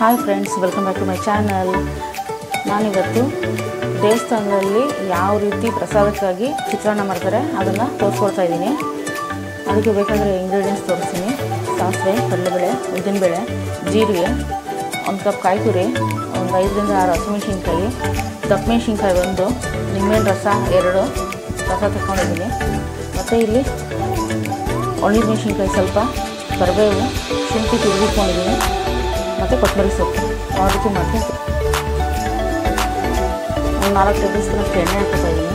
hi friends welcome back to my channel ನಾನಿವತ್ತು ದೇವಸ್ಥಾನದಲ್ಲಿ ಯಾವ ರೀತಿ ಪ್ರಸಾದಕ್ಕಾಗಿ ಚಿತ್ರಾನ್ನ ಮಾಡ್ತಾರೆ ಅದನ್ನು ತೋರಿಸ್ಕೊಡ್ತಾ ಇದ್ದೀನಿ ಅದಕ್ಕೆ ಬೇಕಾದರೆ ಇಂಗ್ರೀಡಿಯೆಂಟ್ಸ್ ತೋರಿಸ್ತೀನಿ ಸಾಸಿವೆ ಕಡಲೆಬೇಳೆ ಉದ್ದಿನಬೇಳೆ ಜೀರಿಗೆ ಒಂದು ಕಪ್ ಕಾಯಿ ತುರಿ ಒಂದು ಐದರಿಂದ ಆರು ಹಸಿಮೆಣ್ಸಿನ್ಕಾಯಿ ದಪ್ಪ ಮೆಣಸಿನ್ಕಾಯಿ ಒಂದು ನಿಂಬೆಹಣ್ಣು ರಸ ಎರಡು ರಸ ತಗೊಂಡಿದ್ದೀನಿ ಮತ್ತು ಇಲ್ಲಿ ಒಣಗಿದ ಮೆಣಸಿನ್ಕಾಯಿ ಸ್ವಲ್ಪ ಕರಿಬೇವು ಶುಂಠಿ ತುರಿದಿಟ್ಕೊಂಡಿದ್ದೀನಿ ಮತ್ತು ಕೊತ್ತಂಬರಿ ಸೊಪ್ಪು ಯಾವ ರೀತಿ ಮಾಡ್ತೀನಿ ಒಂದು ನಾಲ್ಕು ಟೇಬಲ್ ಸ್ಪೂನ್ ಅಷ್ಟು ಎಣ್ಣೆ ಹಾಕ್ತಾ ಇದ್ದೀನಿ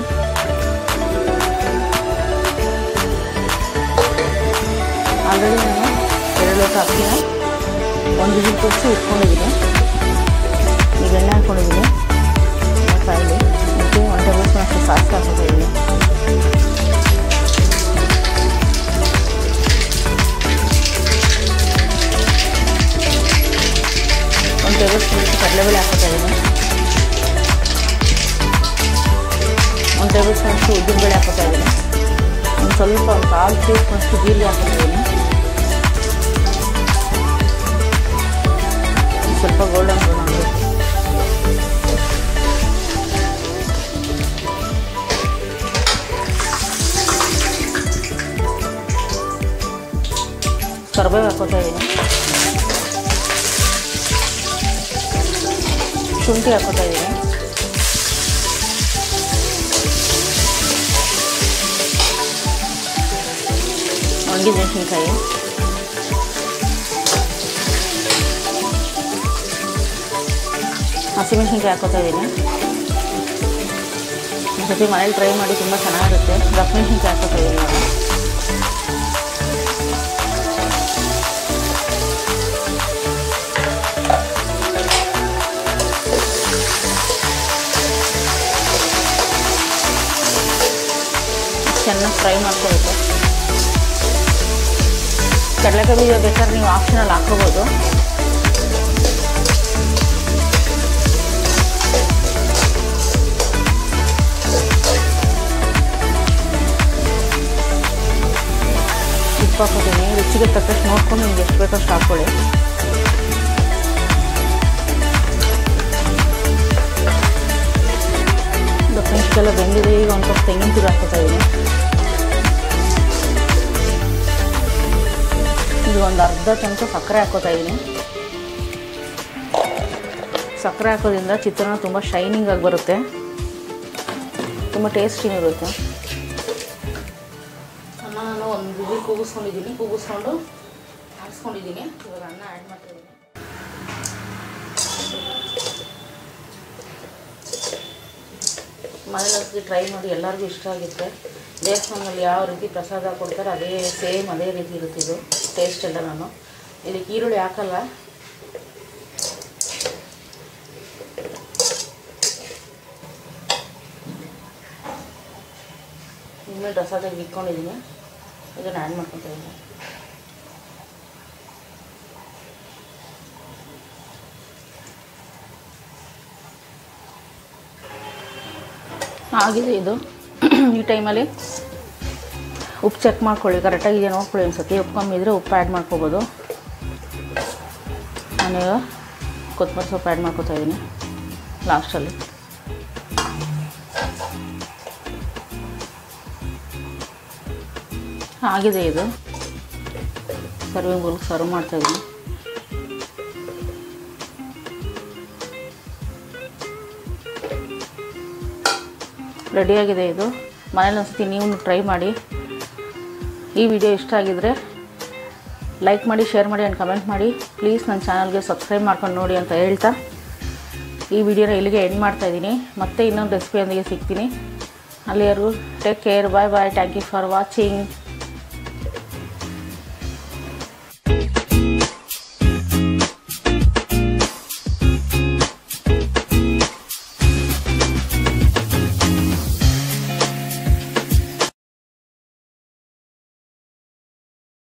ಆಲ್ರೆಡಿ ನಾನು ಎರಡು ಲೋಟ ಅಕ್ಕಿನ ಒಂದು ವಿಜಿಲ್ ತೋರಿಸಿ ಇಟ್ಕೊಂಡಿದ್ದೀನಿ ಈಗ ಎಣ್ಣೆ ಹಾಕ್ಕೊಂಡಿದ್ದೀನಿ ಕಾಯಿಲೆ ಮತ್ತು ಒಂದು ಟೇಬಲ್ ಸ್ಪೂನ್ ಅಷ್ಟು ಸಾಸ್ ಹಾಕ್ತಾ ಇದ್ದೀನಿ ಒಂದು ಟೇಬಲ್ ಸ್ಪೂನ್ ಕಡಲೆಬೇಳೆ ಹಾಕ್ತಾ ಇದ್ದೀನಿ ಒಂದು ಟೇಬಲ್ ಸ್ಪೂನ್ ಅಷ್ಟು ಉದ್ದಿನಬೇಳೆ ಹಾಕ್ತಾ ಇದ್ದೀನಿ ಒಂದು ಸ್ವಲ್ಪ ಒಂದು ಕಾಲು ಟೀ ಸ್ಪೂನ್ ಅಷ್ಟು ಜೀರಿಗೆ ಹಾಕ್ತಾ ಇದ್ದೀನಿ ಒಂದು ಸ್ವಲ್ಪ ಗೋಲ್ಡನ್ ಬ್ರೌನ್ ಆಗಬೇಕು ಕರಿಬೇವು ಹಾಕೋತಾ ಇದ್ದೀನಿ ಶುಂಠಿ ಹಾಕೋತಾ ಇದ್ದೀನಿ ಒಣಗಿದ ಮೆಣಸಿನ್ಕಾಯಿ ಹಸಿಮೆಣಸಿನ್ಕಾಯಿ ಹಾಕೋತಾ ಇದ್ದೀನಿ ಜೊತೆ ಮನೇಲಿ ಟ್ರೈ ಮಾಡಿ ತುಂಬ ಚೆನ್ನಾಗಿರುತ್ತೆ ದಪ್ಪ ಮೆಣಸಿನ್ಕಾಯಿ ಹಾಕೋತಾ ಇದ್ದೀನಿ ನಾನು ಚೆನ್ನಾಗಿ ಫ್ರೈ ಮಾಡ್ಕೋಬೇಕು ಕಡಲೆಕಾಯಿ ಬೀಜ ಬೇಕಾದ್ರೆ ನೀವು ಆಪ್ಷನಲ್ಲಿ ಹಾಕೋಬೋದು ಉಪ್ಪು ಹಾಕೋತೀನಿ ರುಚಿಗೆ ತಕ್ಕಷ್ಟು ನೋಡ್ಕೊಂಡು ನಿಮ್ಗೆ ಎಷ್ಟು ಬೇಕಷ್ಟು ಹಾಕ್ಕೊಳ್ಳಿ ದಪ್ಪ ಮೆಣಸಿಗೆಲ್ಲ ಬೆಂದಿದೆ ಈಗ ಒಂದು ಕಪ್ ತೆಂಗಿನ ತುರಿ ಹಾಕೋತಾ ಇದ್ದೀನಿ ಇದು ಒಂದು ಅರ್ಧ ಚಮಚ ಸಕ್ಕರೆ ಹಾಕೋತಾ ಇದ್ದೀನಿ ಸಕ್ಕರೆ ಹಾಕೋದ್ರಿಂದ ಚಿತ್ರಾನ್ನ ತುಂಬ ಶೈನಿಂಗ್ ಆಗಿ ಬರುತ್ತೆ ತುಂಬ ಟೇಸ್ಟಿನೂ ಇರುತ್ತೆ ಅನ್ನ ನಾನು ಒಂದು ಬಿಸಿ ಕೂಗಿಸ್ಕೊಂಡಿದ್ದೀನಿ ಕೂಗಿಸ್ಕೊಂಡು ಆರಿಸ್ಕೊಂಡಿದ್ದೀನಿ ಇವಾಗ ಅನ್ನ ಆ್ಯಡ್ ಮಾಡ್ತಾಯಿದ್ದೀನಿ ಮನೇಲಿ ಟ್ರೈ ಮಾಡಿ ಎಲ್ಲರಿಗೂ ಇಷ್ಟ ಆಗುತ್ತೆ ದೇವಸ್ಥಾನದಲ್ಲಿ ಯಾವ ರೀತಿ ಪ್ರಸಾದ ಕೊಡ್ತಾರೆ ಅದೇ ಸೇಮ್ ಅದೇ ರೀತಿ ಇರುತ್ತೆ ಇದು ಟೇಸ್ಟ್ ಎಲ್ಲ ನಾನು ಇಲ್ಲಿ ಈರುಳ್ಳಿ ಹಾಕಲ್ಲ ಇನ್ಮೇಲೆ ರಸ ತೆಗೆದು ಇಟ್ಕೊಂಡಿದ್ದೀನಿ ಇದನ್ನು ಆ್ಯಡ್ ಮಾಡ್ಕೊತಾ ಇದ್ದೀನಿ ಆಗಿದೆ ಇದು ಈ ಟೈಮಲ್ಲಿ ಉಪ್ಪು ಚೆಕ್ ಮಾಡ್ಕೊಳ್ಳಿ ಕರೆಕ್ಟಾಗಿದೆ ನೋಡ್ಕೊಳ್ಳಿ ಒಂದು ಸತಿ ಉಪ್ಪು ಕಮ್ಮಿ ಇದ್ದರೆ ಉಪ್ಪು ಆ್ಯಡ್ ಮಾಡ್ಕೋಬೋದು ನಾನೀಗ ಕೊತ್ತಂಬರಿ ಸೊಪ್ಪು ಆ್ಯಡ್ ಮಾಡ್ಕೊತಾ ಇದ್ದೀನಿ ಲಾಸ್ಟಲ್ಲಿ ಆಗಿದೆ ಇದು ಸರ್ವಿಂಗ್ ಬೌಲ್ಗೆ ಸರ್ವ್ ಮಾಡ್ತಾಯಿದ್ದೀನಿ ರೆಡಿಯಾಗಿದೆ ಇದು ಮನೇಲಿ ಒಂದ್ಸತಿ ನೀವು ಟ್ರೈ ಮಾಡಿ ಈ ವಿಡಿಯೋ ಇಷ್ಟ ಆಗಿದರೆ ಲೈಕ್ ಮಾಡಿ ಶೇರ್ ಮಾಡಿ ಆ್ಯಂಡ್ ಕಮೆಂಟ್ ಮಾಡಿ ಪ್ಲೀಸ್ ನನ್ನ ಚಾನಲ್ಗೆ ಸಬ್ಸ್ಕ್ರೈಬ್ ಮಾಡ್ಕೊಂಡು ನೋಡಿ ಅಂತ ಹೇಳ್ತಾ ಈ ವಿಡಿಯೋನ ಇಲ್ಲಿಗೆ ಎಂಡ್ ಮಾಡ್ತಾಯಿದ್ದೀನಿ ಮತ್ತೆ ಇನ್ನೊಂದು ರೆಸಿಪಿಯೊಂದಿಗೆ ಸಿಗ್ತೀನಿ ಅಲ್ಲಿವರೆಗೂ take care bye bye thank you for watching